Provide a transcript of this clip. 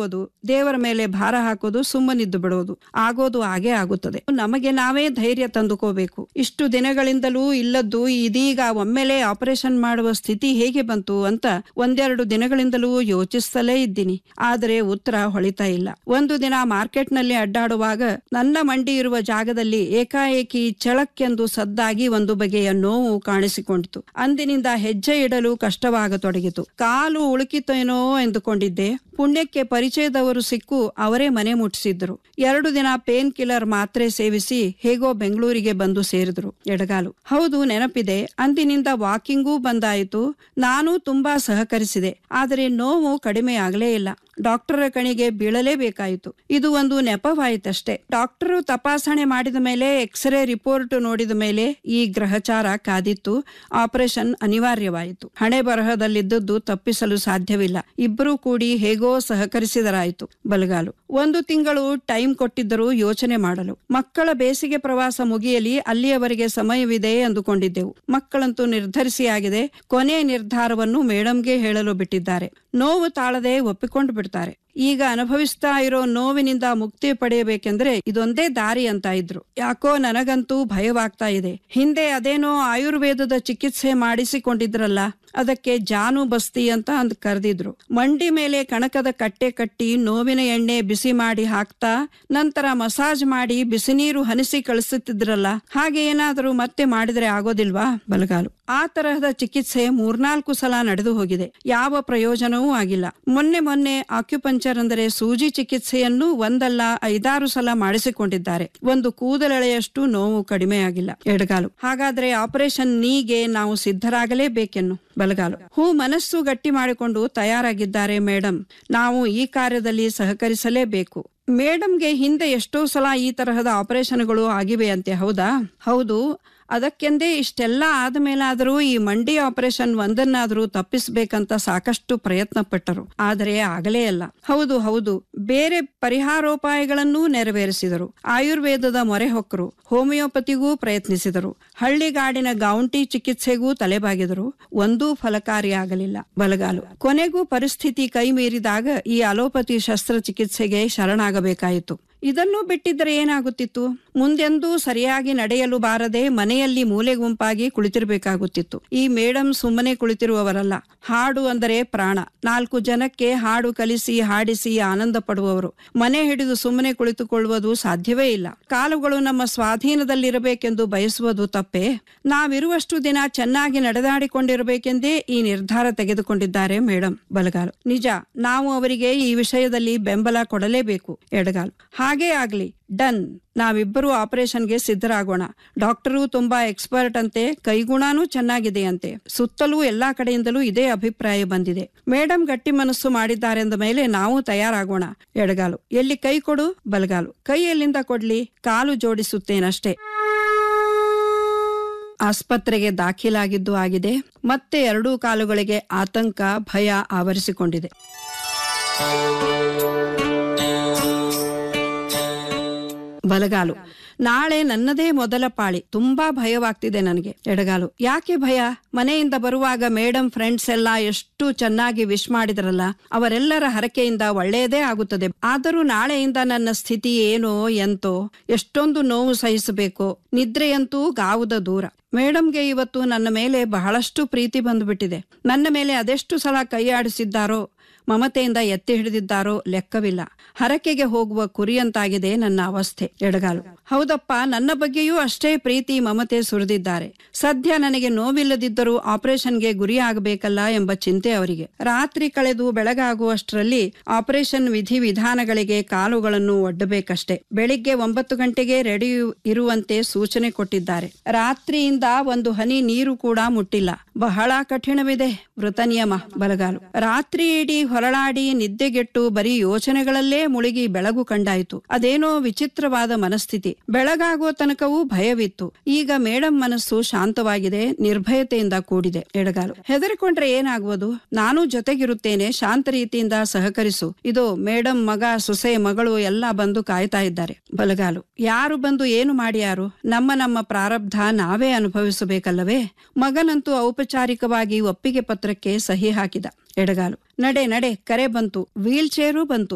ಹೇಳೋದು ದೇವರ ಮೇಲೆ ಭಾರ ಹಾಕೋದು ಸುಮ್ಮನಿದ್ದು ಬಿಡೋದು ಆಗೋದು ಹಾಗೇ ಆಗುತ್ತದೆ ನಮಗೆ ನಾವೇ ಧೈರ್ಯ ತಂದುಕೋಬೇಕು ಇಷ್ಟು ದಿನಗಳಿಂದಲೂ ಇಲ್ಲದ್ದು ಇದೀಗ ಒಮ್ಮೆಲೆ ಆಪರೇಷನ್ ಮಾಡುವ ಸ್ಥಿತಿ ಹೇಗೆ ಬಂತು ಅಂತ ಒಂದೆರಡು ದಿನಗಳಿಂದಲೂ ಯೋಚಿಸ್ತಲೇ ಇದ್ದೀನಿ ಆದರೆ ಉತ್ತರ ಹೊಳಿತಾ ಇಲ್ಲ ಒಂದು ದಿನ ಮಾರ್ಕೆಟ್ನಲ್ಲಿ ಅಡ್ಡಾಡುವಾಗ ನನ್ನ ಮಂಡಿ ಇರುವ ಜಾಗದಲ್ಲಿ ಏಕಾಏಕಿ ಚಳಕ್ಕೆಂದು ಸದ್ದಾಗಿ ಒಂದು ಬಗೆಯ ನೋವು ಕಾಣಿಸಿಕೊಂಡಿತು ಅಂದಿನಿಂದ ಹೆಜ್ಜೆ ಇಡಲು ಕಷ್ಟವಾಗತೊಡಗಿತು ಕಾಲು ಉಳುಕಿತೇನೋ ಎಂದುಕೊಂಡಿದ್ದೆ ಪುಣ್ಯಕ್ಕೆ ಪರಿಚಯದವರು ಸಿಕ್ಕು ಅವರೇ ಮನೆ ಮುಟ್ಟಿಸಿದ್ರು ಎರಡು ದಿನ ಪೇನ್ ಕಿಲ್ಲರ್ ಮಾತ್ರೆ ಸೇವಿಸಿ ಹೇಗೋ ಬೆಂಗಳೂರಿಗೆ ಬಂದು ಸೇರಿದ್ರು ಎಡಗಾಲು ಹೌದು ನೆನಪಿದೆ ಅಂದಿನಿಂದ ವಾಕಿಂಗೂ ಬಂದಾಯಿತು ನಾನು ತುಂಬಾ ಸಹಕರಿಸಿದೆ ಆದರೆ ನೋವು ಕಡಿಮೆ ಆಗಲೇ ಇಲ್ಲ ಡಾಕ್ಟರ ಕಣಿಗೆ ಬೀಳಲೇಬೇಕಾಯಿತು ಇದು ಒಂದು ನೆಪವಾಯಿತಷ್ಟೇ ಡಾಕ್ಟರು ತಪಾಸಣೆ ಮಾಡಿದ ಮೇಲೆ ಎಕ್ಸ್ರೇ ರಿಪೋರ್ಟ್ ನೋಡಿದ ಮೇಲೆ ಈ ಗ್ರಹಚಾರ ಕಾದಿತ್ತು ಆಪರೇಷನ್ ಅನಿವಾರ್ಯವಾಯಿತು ಹಣೆ ಬರಹದಲ್ಲಿದ್ದದ್ದು ತಪ್ಪಿಸಲು ಸಾಧ್ಯವಿಲ್ಲ ಇಬ್ಬರೂ ಕೂಡಿ ಹೇಗೋ ಸಹಕರಿಸಿದರಾಯಿತು ಬಲಗಾಲು ಒಂದು ತಿಂಗಳು ಟೈಮ್ ಕೊಟ್ಟಿದ್ದರೂ ಯೋಚನೆ ಮಾಡಲು ಮಕ್ಕಳ ಬೇಸಿಗೆ ಪ್ರವಾಸ ಮುಗಿಯಲಿ ಅಲ್ಲಿಯವರೆಗೆ ಸಮಯವಿದೆ ಅಂದುಕೊಂಡಿದ್ದೆವು ಮಕ್ಕಳಂತೂ ನಿರ್ಧರಿಸಿ ಆಗಿದೆ ಕೊನೆಯ ನಿರ್ಧಾರವನ್ನು ಮೇಡಂಗೆ ಹೇಳಲು ಬಿಟ್ಟಿದ್ದಾರೆ ನೋವು ತಾಳದೆ ಒಪ್ಪಿಕೊಂಡು ಬಿಡ್ತಾರೆ ಈಗ ಅನುಭವಿಸ್ತಾ ಇರೋ ನೋವಿನಿಂದ ಮುಕ್ತಿ ಪಡೆಯಬೇಕೆಂದ್ರೆ ಇದೊಂದೇ ದಾರಿ ಅಂತ ಇದ್ರು ಯಾಕೋ ನನಗಂತೂ ಭಯವಾಗ್ತಾ ಇದೆ ಹಿಂದೆ ಅದೇನೋ ಆಯುರ್ವೇದದ ಚಿಕಿತ್ಸೆ ಮಾಡಿಸಿಕೊಂಡಿದ್ರಲ್ಲ ಅದಕ್ಕೆ ಜಾನು ಬಸ್ತಿ ಅಂತ ಅಂದ್ ಕರೆದಿದ್ರು ಮಂಡಿ ಮೇಲೆ ಕಣಕದ ಕಟ್ಟೆ ಕಟ್ಟಿ ನೋವಿನ ಎಣ್ಣೆ ಬಿಸಿ ಮಾಡಿ ಹಾಕ್ತಾ ನಂತರ ಮಸಾಜ್ ಮಾಡಿ ಬಿಸಿ ನೀರು ಹನಿಸಿ ಕಳಿಸುತ್ತಿದ್ರಲ್ಲ ಹಾಗೆ ಏನಾದರೂ ಮತ್ತೆ ಮಾಡಿದ್ರೆ ಆಗೋದಿಲ್ವಾ ಬಲಗಾಲು ಆ ತರಹದ ಚಿಕಿತ್ಸೆ ಮೂರ್ನಾಲ್ಕು ಸಲ ನಡೆದು ಹೋಗಿದೆ ಯಾವ ಪ್ರಯೋಜನವೂ ಆಗಿಲ್ಲ ಮೊನ್ನೆ ಮೊನ್ನೆ ಆಕ್ಯುಪಂಚರ್ ಅಂದರೆ ಸೂಜಿ ಚಿಕಿತ್ಸೆಯನ್ನು ಒಂದಲ್ಲ ಐದಾರು ಸಲ ಮಾಡಿಸಿಕೊಂಡಿದ್ದಾರೆ ಒಂದು ಕೂದಲೆಳೆಯಷ್ಟು ನೋವು ಕಡಿಮೆ ಆಗಿಲ್ಲ ಎಡಗಾಲು ಹಾಗಾದ್ರೆ ಆಪರೇಷನ್ ನೀಗೆ ನಾವು ಸಿದ್ಧರಾಗಲೇಬೇಕೆನ್ನು ಬಲಗಾಲು ಹೂ ಮನಸ್ಸು ಗಟ್ಟಿ ಮಾಡಿಕೊಂಡು ತಯಾರಾಗಿದ್ದಾರೆ ಮೇಡಮ್ ನಾವು ಈ ಕಾರ್ಯದಲ್ಲಿ ಸಹಕರಿಸಲೇಬೇಕು ಮೇಡಮ್ಗೆ ಹಿಂದೆ ಎಷ್ಟೋ ಸಲ ಈ ತರಹದ ಆಪರೇಷನ್ಗಳು ಆಗಿವೆ ಅಂತೆ ಹೌದಾ ಹೌದು ಅದಕ್ಕೆಂದೇ ಇಷ್ಟೆಲ್ಲ ಆದ್ಮೇಲಾದರೂ ಈ ಮಂಡಿ ಆಪರೇಷನ್ ಒಂದನ್ನಾದರೂ ತಪ್ಪಿಸ್ಬೇಕಂತ ಸಾಕಷ್ಟು ಪ್ರಯತ್ನ ಪಟ್ಟರು ಆದರೆ ಆಗಲೇ ಅಲ್ಲ ಹೌದು ಹೌದು ಬೇರೆ ಪರಿಹಾರೋಪಾಯಗಳನ್ನೂ ನೆರವೇರಿಸಿದರು ಆಯುರ್ವೇದದ ಮೊರೆ ಹೊಕ್ಕರು ಹೋಮಿಯೋಪತಿಗೂ ಪ್ರಯತ್ನಿಸಿದರು ಹಳ್ಳಿಗಾಡಿನ ಗೌಂಟಿ ಚಿಕಿತ್ಸೆಗೂ ತಲೆಬಾಗಿದರು ಒಂದೂ ಫಲಕಾರಿಯಾಗಲಿಲ್ಲ ಬಲಗಾಲು ಕೊನೆಗೂ ಪರಿಸ್ಥಿತಿ ಕೈ ಮೀರಿದಾಗ ಈ ಅಲೋಪತಿ ಶಸ್ತ್ರಚಿಕಿತ್ಸೆಗೆ ಶರಣಾಗಬೇಕಾಯಿತು ಇದನ್ನು ಬಿಟ್ಟಿದ್ದರೆ ಏನಾಗುತ್ತಿತ್ತು ಮುಂದೆಂದೂ ಸರಿಯಾಗಿ ನಡೆಯಲು ಬಾರದೆ ಮನೆಯಲ್ಲಿ ಮೂಲೆ ಗುಂಪಾಗಿ ಕುಳಿತಿರಬೇಕಾಗುತ್ತಿತ್ತು ಈ ಮೇಡಮ್ ಸುಮ್ಮನೆ ಕುಳಿತಿರುವವರಲ್ಲ ಹಾಡು ಅಂದರೆ ಪ್ರಾಣ ನಾಲ್ಕು ಜನಕ್ಕೆ ಹಾಡು ಕಲಿಸಿ ಹಾಡಿಸಿ ಆನಂದ ಪಡುವವರು ಮನೆ ಹಿಡಿದು ಸುಮ್ಮನೆ ಕುಳಿತುಕೊಳ್ಳುವುದು ಸಾಧ್ಯವೇ ಇಲ್ಲ ಕಾಲುಗಳು ನಮ್ಮ ಸ್ವಾಧೀನದಲ್ಲಿರಬೇಕೆಂದು ಬಯಸುವುದು ತಪ್ಪೇ ನಾವಿರುವಷ್ಟು ದಿನ ಚೆನ್ನಾಗಿ ನಡೆದಾಡಿಕೊಂಡಿರಬೇಕೆಂದೇ ಈ ನಿರ್ಧಾರ ತೆಗೆದುಕೊಂಡಿದ್ದಾರೆ ಮೇಡಮ್ ಬಲಗಾಲು ನಿಜ ನಾವು ಅವರಿಗೆ ಈ ವಿಷಯದಲ್ಲಿ ಬೆಂಬಲ ಕೊಡಲೇಬೇಕು ಎಡಗಾಲು ಹಾಗೇ ಆಗ್ಲಿ ಡನ್ ನಾವಿಬ್ಬರು ಆಪರೇಷನ್ಗೆ ಸಿದ್ಧರಾಗೋಣ ಡಾಕ್ಟರು ತುಂಬಾ ಎಕ್ಸ್ಪರ್ಟ್ ಅಂತೆ ಕೈಗುಣನೂ ಚೆನ್ನಾಗಿದೆಯಂತೆ ಸುತ್ತಲೂ ಎಲ್ಲಾ ಕಡೆಯಿಂದಲೂ ಇದೇ ಅಭಿಪ್ರಾಯ ಬಂದಿದೆ ಮೇಡಮ್ ಗಟ್ಟಿ ಮನಸ್ಸು ಮಾಡಿದ್ದಾರೆಂದ ಮೇಲೆ ನಾವು ತಯಾರಾಗೋಣ ಎಡಗಾಲು ಎಲ್ಲಿ ಕೈ ಕೊಡು ಬಲಗಾಲು ಕೈ ಎಲ್ಲಿಂದ ಕೊಡ್ಲಿ ಕಾಲು ಜೋಡಿಸುತ್ತೇನಷ್ಟೇ ಆಸ್ಪತ್ರೆಗೆ ದಾಖಲಾಗಿದ್ದು ಆಗಿದೆ ಮತ್ತೆ ಎರಡೂ ಕಾಲುಗಳಿಗೆ ಆತಂಕ ಭಯ ಆವರಿಸಿಕೊಂಡಿದೆ ಬಲಗಾಲು ನಾಳೆ ನನ್ನದೇ ಮೊದಲ ಪಾಳಿ ತುಂಬಾ ಭಯವಾಗ್ತಿದೆ ನನಗೆ ಎಡಗಾಲು ಯಾಕೆ ಭಯ ಮನೆಯಿಂದ ಬರುವಾಗ ಮೇಡಮ್ ಫ್ರೆಂಡ್ಸ್ ಎಲ್ಲ ಎಷ್ಟು ಚೆನ್ನಾಗಿ ವಿಶ್ ಮಾಡಿದ್ರಲ್ಲ ಅವರೆಲ್ಲರ ಹರಕೆಯಿಂದ ಒಳ್ಳೆಯದೇ ಆಗುತ್ತದೆ ಆದರೂ ನಾಳೆಯಿಂದ ನನ್ನ ಸ್ಥಿತಿ ಏನೋ ಎಂತೋ ಎಷ್ಟೊಂದು ನೋವು ಸಹಿಸಬೇಕು ನಿದ್ರೆಯಂತೂ ಗಾವುದ ದೂರ ಮೇಡಮ್ಗೆ ಇವತ್ತು ನನ್ನ ಮೇಲೆ ಬಹಳಷ್ಟು ಪ್ರೀತಿ ಬಂದುಬಿಟ್ಟಿದೆ ನನ್ನ ಮೇಲೆ ಅದೆಷ್ಟು ಸಲ ಕೈಯಾಡಿಸಿದ್ದಾರೋ ಮಮತೆಯಿಂದ ಎತ್ತಿ ಹಿಡಿದಿದ್ದಾರೋ ಲೆಕ್ಕವಿಲ್ಲ ಹರಕೆಗೆ ಹೋಗುವ ಕುರಿಯಂತಾಗಿದೆ ನನ್ನ ಅವಸ್ಥೆ ಎಡಗಾಲು ಹೌದಪ್ಪ ನನ್ನ ಬಗ್ಗೆಯೂ ಅಷ್ಟೇ ಪ್ರೀತಿ ಮಮತೆ ಸುರಿದಿದ್ದಾರೆ ಸದ್ಯ ನನಗೆ ನೋವಿಲ್ಲದಿದ್ದರೂ ಆಪರೇಷನ್ಗೆ ಗುರಿಯಾಗಬೇಕಲ್ಲ ಎಂಬ ಚಿಂತೆ ಅವರಿಗೆ ರಾತ್ರಿ ಕಳೆದು ಬೆಳಗಾಗುವಷ್ಟರಲ್ಲಿ ಆಪರೇಷನ್ ವಿಧಿ ವಿಧಾನಗಳಿಗೆ ಕಾಲುಗಳನ್ನು ಒಡ್ಡಬೇಕಷ್ಟೇ ಬೆಳಿಗ್ಗೆ ಒಂಬತ್ತು ಗಂಟೆಗೆ ರೆಡಿ ಇರುವಂತೆ ಸೂಚನೆ ಕೊಟ್ಟಿದ್ದಾರೆ ರಾತ್ರಿಯಿಂದ ಒಂದು ಹನಿ ನೀರು ಕೂಡ ಮುಟ್ಟಿಲ್ಲ ಬಹಳ ಕಠಿಣವಿದೆ ವೃತ ನಿಯಮ ಬಲಗಾಲು ರಾತ್ರಿ ಇಡೀ ಹೊರಳಾಡಿ ನಿದ್ದೆಗೆಟ್ಟು ಬರೀ ಯೋಚನೆಗಳಲ್ಲೇ ಮುಳುಗಿ ಬೆಳಗು ಕಂಡಾಯಿತು ಅದೇನೋ ವಿಚಿತ್ರವಾದ ಮನಸ್ಥಿತಿ ಬೆಳಗಾಗುವ ತನಕವೂ ಭಯವಿತ್ತು ಈಗ ಮೇಡಮ್ ಮನಸ್ಸು ಶಾಂತವಾಗಿದೆ ನಿರ್ಭಯತೆಯಿಂದ ಕೂಡಿದೆ ಎಡಗಾಲು ಹೆದರಿಕೊಂಡ್ರೆ ಏನಾಗುವುದು ನಾನು ಜೊತೆಗಿರುತ್ತೇನೆ ಶಾಂತ ರೀತಿಯಿಂದ ಸಹಕರಿಸು ಇದು ಮೇಡಮ್ ಮಗ ಸೊಸೆ ಮಗಳು ಎಲ್ಲ ಬಂದು ಕಾಯ್ತಾ ಇದ್ದಾರೆ ಬಲಗಾಲು ಯಾರು ಬಂದು ಏನು ಮಾಡ್ಯಾರು ನಮ್ಮ ನಮ್ಮ ಪ್ರಾರಬ್ಧ ನಾವೇ ಅನುಭವಿಸಬೇಕಲ್ಲವೇ ಮಗನಂತೂ ಔಪಚಾರಿಕವಾಗಿ ಒಪ್ಪಿಗೆ ಪತ್ರಕ್ಕೆ ಸಹಿ ಹಾಕಿದ ಎಡಗಾಲು ನಡೆ ನಡೆ ಕರೆ ಬಂತು ವೀಲ್ ಚೇರು ಬಂತು